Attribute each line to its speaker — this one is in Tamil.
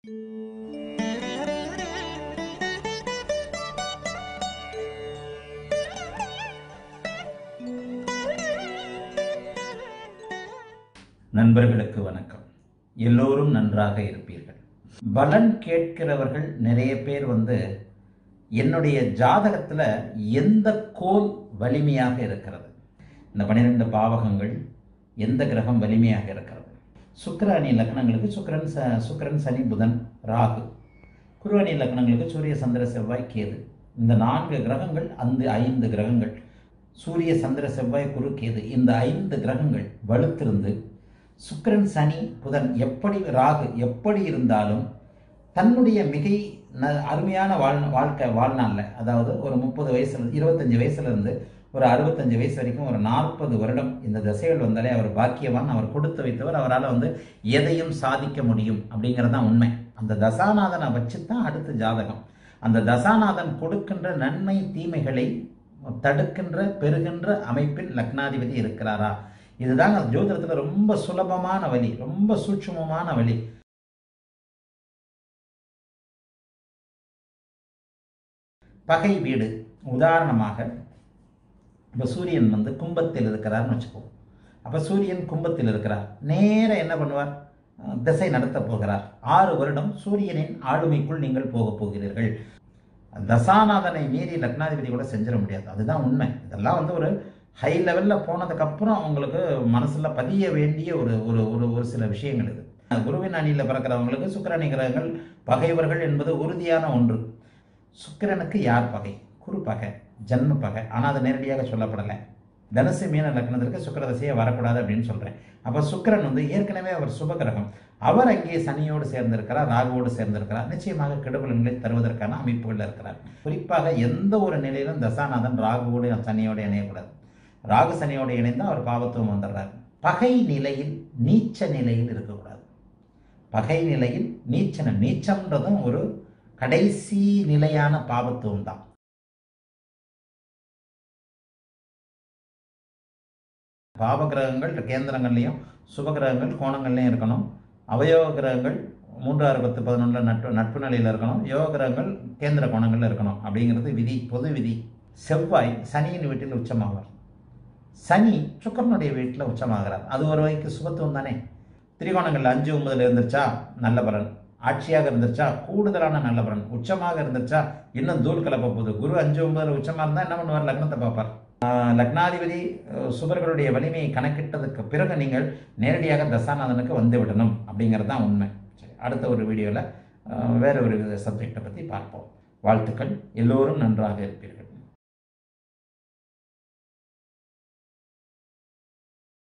Speaker 1: நண்பர்களுக்கு வணக்கம் எல்லோரும் நன்றாக இருப்பீர்கள் பலன் கேட்கிறவர்கள் நிறைய பேர் வந்து என்னுடைய ஜாதகத்தில் எந்த கோல் வலிமையாக இருக்கிறது இந்த பன்னிரெண்டு பாவகங்கள் எந்த கிரகம் வலிமையாக இருக்கிறது சுக்கிராணி லக்னங்களுக்கு சுக்கிரன் ச சுக்கிரன் சனி புதன் ராகு குருவணி லக்னங்களுக்கு சூரிய சந்திர செவ்வாய் கேது இந்த நான்கு கிரகங்கள் அந்த ஐந்து கிரகங்கள் சூரிய சந்திர செவ்வாய் குரு கேது இந்த ஐந்து கிரகங்கள் வலுத்திருந்து சுக்கிரன் சனி புதன் எப்படி ராகு எப்படி இருந்தாலும் தன்னுடைய மிகை ந அருமையான வாழ் வாழ்க்கை வாழ்நாளில் அதாவது ஒரு முப்பது வயசுல இருபத்தஞ்சி வயசுலேருந்து ஒரு அறுபத்தஞ்சு வயசு வரைக்கும் ஒரு நாற்பது வருடம் இந்த திசைகள் வந்தாலே அவர் பாக்கியவான் அவர் கொடுத்து வைத்தவர் அவரால் வந்து எதையும் சாதிக்க முடியும் அப்படிங்கிறது தான் உண்மை அந்த தசாநாதனை வச்சு தான் அடுத்த ஜாதகம் அந்த தசாநாதன் கொடுக்கின்ற நன்மை தீமைகளை தடுக்கின்ற பெறுகின்ற அமைப்பில் லக்னாதிபதி இருக்கிறாரா இதுதாங்க ஜோதிடத்தில் ரொம்ப சுலபமான வழி ரொம்ப சூட்சுமமான வழி பகை வீடு உதாரணமாக இப்போ சூரியன் வந்து கும்பத்தில் இருக்கிறார்னு வச்சுக்குவோம் அப்போ சூரியன் கும்பத்தில் இருக்கிறார் நேர என்ன பண்ணுவார் திசை நடத்தப் போகிறார் ஆறு வருடம் சூரியனின் ஆளுமைக்குள் நீங்கள் போகப் போகிறீர்கள் தசாநாதனை மீறி லக்னாதிபதி கூட செஞ்சிட முடியாது அதுதான் உண்மை இதெல்லாம் வந்து ஒரு ஹை லெவலில் போனதுக்கப்புறம் அவங்களுக்கு மனசில் பதிய வேண்டிய ஒரு ஒரு ஒரு ஒரு சில விஷயங்கள் இது குருவின் அணியில் பிறக்கிறவங்களுக்கு சுக்கிரணி கிரகங்கள் பகைவர்கள் என்பது உறுதியான ஒன்று சுக்கிரனுக்கு யார் பகை குரு பகை ஜன்ம பகை ஆனால் அது நேரடியாக சொல்லப்படலை தனுசு மீன லக்னத்திற்கு சுக்கரதசையே வரக்கூடாது அப்படின்னு சொல்கிறேன் அப்போ சுக்கிரன் வந்து ஏற்கனவே அவர் சுபகிரகம் அவர் அங்கே சனியோடு சேர்ந்திருக்கிறார் ராகுவோடு சேர்ந்திருக்கிறார் நிச்சயமாக கெடுபலன்களை தருவதற்கான அமைப்புகளில் இருக்கிறார் குறிப்பாக எந்த ஒரு நிலையிலும் தசாநாதன் ராகுவோடு சனியோடு இணையக்கூடாது ராகு சனியோடு இணைந்தால் அவர் பாவத்துவம் வந்துடுறார் பகை நிலையில் நீச்ச நிலையில் இருக்கக்கூடாது பகை நிலையில் நீச்சன நீச்சம்ன்றதும் ஒரு கடைசி நிலையான பாவத்துவம் தான் பாவகிரகங்கள் கேந்திரங்கள்லையும் சுபகிரகங்கள் கோணங்கள்லையும் இருக்கணும் அவயோக கிரகங்கள் மூன்று ஆறு பத்து பதினொன்றில் நட்பு நட்பு நிலையில் இருக்கணும் யோக கிரகங்கள் கேந்திர கோணங்களில் இருக்கணும் அப்படிங்கிறது விதி பொது விதி செவ்வாய் சனியின் வீட்டில் உச்சமாவார் சனி சுக்கரனுடைய வீட்டில் உச்சமாகிறார் அது ஒரு வகைக்கு சுபத்துவம் தானே திரிகோணங்கள் அஞ்சு ஒன்பதுல இருந்துச்சா நல்ல பலன் ஆட்சியாக இருந்துச்சா கூடுதலான நல்ல பலன் உச்சமாக இருந்துச்சா இன்னும் தூள் கலப்ப போகுது குரு அஞ்சு ஒன்பதுல உச்சமாக இருந்தால் என்ன பண்ணுவார் லக்னத்தை பார்ப்பார் லக்னாதிபதி சுபர்களுடைய வலிமையை கணக்கிட்டதுக்கு பிறகு நீங்கள் நேரடியாக தசாநாதனுக்கு வந்து விடணும் அப்படிங்கிறது தான் உண்மை சரி அடுத்த ஒரு வீடியோவில் வேறு ஒரு சப்ஜெக்டை பற்றி பார்ப்போம் வாழ்த்துக்கள் எல்லோரும் நன்றாக இருப்பீர்கள்